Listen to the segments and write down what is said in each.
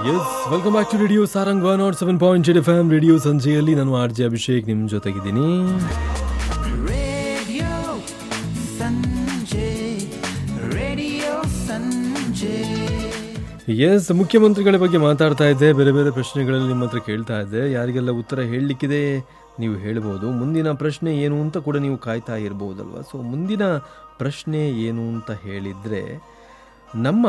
S welcome back to radio Sarang one nought seven point eight F M radio ಸಂಜೆಯಲ್ಲಿ ನಾನು R J Abhishek ನಿಮ್ಮ ಜೊತೆಗಿದ್ದೀನಿ Radio Sanjay, Radio Sanjay. Yes ಮುಖ್ಯಮಂತ್ರಿಗಳ ಬಗ್ಗೆ ಮಾತಾಡ್ತಾ ಇದ್ದೆ ಬೇರೆ ಬೇರೆ ಪ್ರಶ್ನೆಗಳಲ್ಲಿ ನಿಮ್ಮ ಹತ್ರ ಕೇಳ್ತಾ ಇದ್ದೆ ಯಾರಿಗೆಲ್ಲ ಉತ್ತರ ಹೇಳಲಿಕ್ಕಿದೆ ನೀವು ಹೇಳ್ಬೋದು ಮುಂದಿನ ಪ್ರಶ್ನೆ ಏನು ಅಂತ ಕೂಡ ನೀವು ಕಾಯ್ತಾ ಇರ್ಬೋದಲ್ವ ಸೊ ಮುಂದಿನ ಪ್ರಶ್ನೆ ಏನು ಅಂತ ಹೇಳಿದರೆ ನಮ್ಮ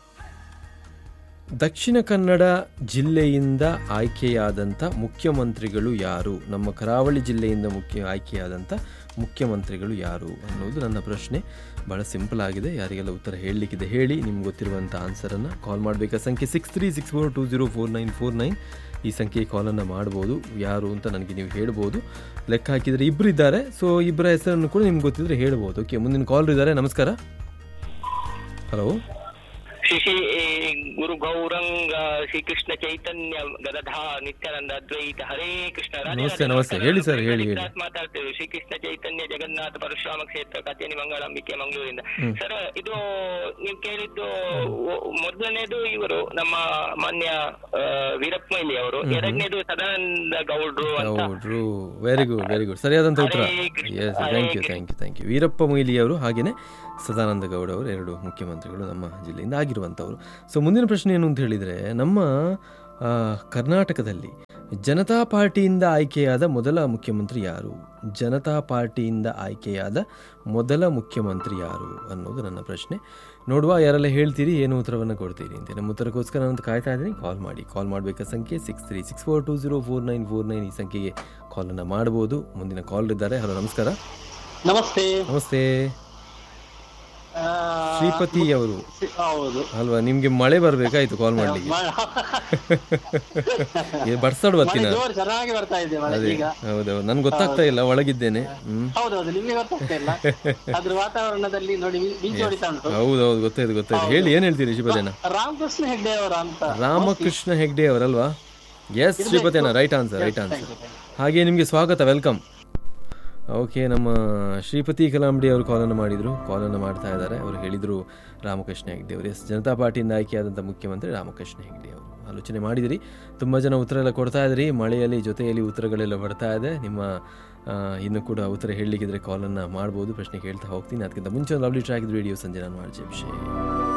ದಕ್ಷಿಣ ಕನ್ನಡ ಜಿಲ್ಲೆಯಿಂದ ಆಯ್ಕೆಯಾದಂಥ ಮುಖ್ಯಮಂತ್ರಿಗಳು ಯಾರು ನಮ್ಮ ಕರಾವಳಿ ಜಿಲ್ಲೆಯಿಂದ ಮುಖ್ಯ ಆಯ್ಕೆಯಾದಂಥ ಮುಖ್ಯಮಂತ್ರಿಗಳು ಯಾರು ಅನ್ನೋದು ನನ್ನ ಪ್ರಶ್ನೆ ಭಾಳ ಸಿಂಪಲ್ ಆಗಿದೆ ಯಾರಿಗೆಲ್ಲ ಉತ್ತರ ಹೇಳಲಿಕ್ಕಿದೆ ಹೇಳಿ ನಿಮ್ಗೆ ಗೊತ್ತಿರುವಂಥ ಆನ್ಸರನ್ನು ಕಾಲ್ ಮಾಡಬೇಕಾ ಸಂಖ್ಯೆ six three six four two zero four nine four nine ಈ ಸಂಖ್ಯೆಗೆ ಕಾಲನ್ನು ಮಾಡ್ಬೋದು ಯಾರು ಅಂತ ನನಗೆ ನೀವು ಹೇಳ್ಬೋದು ಲೆಕ್ಕ ಹಾಕಿದರೆ ಇಬ್ಬರು ಇದ್ದಾರೆ ಸೊ ಇಬ್ಬರ ಹೆಸರನ್ನು ಕೂಡ ನಿಮ್ಗೆ ಗೊತ್ತಿದ್ರೆ ಹೇಳ್ಬೋದು ಓಕೆ ಮುಂದಿನ ಕಾಲ್ ಇದ್ದಾರೆ ನಮಸ್ಕಾರ ಹಲೋ ಶ್ರೀ ಶ್ರೀ ಗುರು ಗೌರಂಗ ಶ್ರೀ ಕೃಷ್ಣ ಚೈತನ್ಯ ಗದಧಾ ನಿತ್ಯಾನಂದ ಅದ್ವೈತ ಹರೇ ಕೃಷ್ಣ ರಾಧೆ ನಮಸ್ತೆ, ರಾಧೆ ನಮಸ್ತೆ. ನಮಸ್ಕಾರ. ಹೇಳಿ ಸರ್, ಹೇಳಿ, ಹೇಳಿ. ಸಿದ್ಧಾರ್ಥ್ ಮಾತಾಡ್ತೇವೆ ಶ್ರೀ ಕೃಷ್ಣ ಚೈತನ್ಯ ಜಗನ್ನಾಥ ಪರಶುರಾಮ ಕ್ಷೇತ್ರ ಕಚೇರಿ ಮಂಗಳಾಂಬಿಕೆ ಮಂಗಳೂರಿಂದ ಸರ್ ಇದು ನೀವು ಕೇಳಿದ್ದು ಒ- ಮೊದಲನೇದು ಇವರು ನಮ್ಮ ಮಾನ್ಯ ಆ, ವೀರಪ್ಪ ಮೊಯ್ಲಿ ಅವರು ಎರಡನೇದು ಸದಾನಂದ ಗೌಡ್ರು ಅಂತ ಹೌದು ವೆರಿ ಗುಡ್ ವೆರಿ ಗುಡ್ ಸರಿಯಾದಂಥ ಉತ್ತರ Hare Krishna, yes Hare thank you Krishna. Thank you thank you Veerappa Moily ಅವರು ಹಾಗೆಯೇ ಸದಾನಂದ ಗೌಡ ಅವರು ಎರಡು ಮುಖ್ಯಮಂತ್ರಿಗಳು ನಮ್ಮ ಜಿಲ್ಲೆಯಿಂದ ಆಗಿರುವಂಥವ್ರು ಸೊ ಮುಂದಿನ ಪ್ರಶ್ನೆ ಏನು ಅಂತ ಹೇಳಿದರೆ ನಮ್ಮ ಆ, ಕರ್ನಾಟಕದಲ್ಲಿ ಜನತಾ ಪಾರ್ಟಿಯಿಂದ ಆಯ್ಕೆಯಾದ ಮೊದಲ ಮುಖ್ಯಮಂತ್ರಿ ಯಾರು ಜನತಾ ಪಾರ್ಟಿಯಿಂದ ಆಯ್ಕೆಯಾದ ಮೊದಲ ಮುಖ್ಯಮಂತ್ರಿ ಯಾರು ಅನ್ನೋದು ನನ್ನ ಪ್ರಶ್ನೆ ನೋಡುವ ಯಾರೆಲ್ಲ ಹೇಳ್ತೀರಿ ಏನು ಉತ್ತರವನ್ನು ಕೊಡ್ತೀರಿ ಅಂತ ನಮ್ಮ ಉತ್ತರಕ್ಕೋಸ್ಕರ ನಾನು ಕಾಯ್ತಾ ಇದ್ದೀನಿ ಕಾಲ್ ಮಾಡಿ ಕಾಲ್ ಮಾಡಬೇಕಾ ಸಂಖ್ಯೆ six three six four two zero four nine four nine ಈ ಸಂಖ್ಯೆಗೆ ಕಾಲನ್ನು ಮಾಡ್ಬೋದು ಮುಂದಿನ ಕಾಲ್ ಇದ್ದಾರೆ ಹಲೋ ನಮಸ್ಕಾರ ನಮಸ್ತೆ ನಮಸ್ತೆ ಆ, ಶ್ರೀಪತಿ ಅವರು ಸಿ- ಹೌದು ಅಲ್ವಾ ನಿಮ್ಗೆ ಮಳೆ ಬರ್ಬೇಕಾಯ್ತು ಕಾಲ್ ಮಾಡ್ಲಿಕ್ಕೆ ಏ, ಬಡ್ಸಾಡ್ ಬರ್ತೀನ ಮಳೆ ಜೋರು ಚೆನ್ನಾಗಿ ಬರ್ತಾ ಇದೆ ಮಳೆ ಅದೇ ಈಗ ಹೌದೌದು ನನ್ಗೆ ಗೊತ್ತಾಗ್ತಾ ಇಲ್ಲ ಒಳಗಿದ್ದೇನೆ ಹ್ಮ್ ಹೌದೌದು ನಿಮ್ಗೆ ಗೊತ್ತಾಗ್ತಾ ಇಲ್ಲ ಅದ್ರ ವಾತಾವರಣದಲ್ಲಿ ನೋಡಿ ಮಿ- ಮಿಂಚು ಹೊಡಿತಾ ಉಂಟು ಹೌದೌದು ಗೊತ್ತಾಯ್ತು ಗೊತ್ತಾಯ್ತು ಹೇಳಿ ಏನ್ ಹೇಳ್ತೀರಿ ಶ್ರೀಪತಿನ ರಾಮಕೃಷ್ಣ ಹೆಗ್ಡೆ ಅವರ ಅಂತ ರಾಮಕೃಷ್ಣ ಹೆಗ್ಡೆ ಅವರಲ್ವಾ ಎಸ್ ಶ್ರೀಪತಿನ ರೈಟ್ ಆನ್ಸರ್ ರೈಟ್ ಆನ್ಸರ್ ಹಾಗೆ ನಿಮಗೆ ಸ್ವಾಗತ ವೆಲ್ಕಮ್ ಓಕೆ ನಮ್ಮ ಶ್ರೀಪತಿ ಕಲಾಂಬಡಿ ಅವರು ಕಾಲನ್ನು ಮಾಡಿದರು ಕಾಲನ್ನು ಮಾಡ್ತಾ ಇದ್ದಾರೆ ಅವರು ಹೇಳಿದರು ರಾಮಕೃಷ್ಣ ಹೆಗ್ಡೆ ಅವರು ಎಸ್ ಜನತಾ ಪಾರ್ಟಿಯಿಂದ ಆಯ್ಕೆಯಾದಂಥ ಮುಖ್ಯಮಂತ್ರಿ ರಾಮಕೃಷ್ಣ ಹೆಗ್ಡೆ ಅವರು ಆಲೋಚನೆ ಮಾಡಿದಿರಿ ತುಂಬ ಜನ ಉತ್ತರ ಎಲ್ಲ ಕೊಡ್ತಾ ಇದ್ರಿ ಮಳೆಯಲ್ಲಿ ಜೊತೆಯಲ್ಲಿ ಉತ್ತರಗಳೆಲ್ಲ ಬರ್ತಾ ಇದೆ ನಿಮ್ಮ ಆ, ಇನ್ನೂ ಕೂಡ ಉತ್ತರ ಹೇಳಲಿಕ್ಕಿದ್ರೆ ಕಾಲನ್ನು ಮಾಡ್ಬೋದು ಪ್ರಶ್ನೆ ಕೇಳ್ತಾ ಹೋಗ್ತೀನಿ ಅದಕ್ಕಿಂತ ಮುಂಚೆ ಒಂದು ಲವ್ಲಿ ಟ್ರ್ಯಾಕ್ ರೇಡಿಯೋ ಸಂಜೆ ನಾನು ಮಾಡ್ಜೆ ವಿಷಯ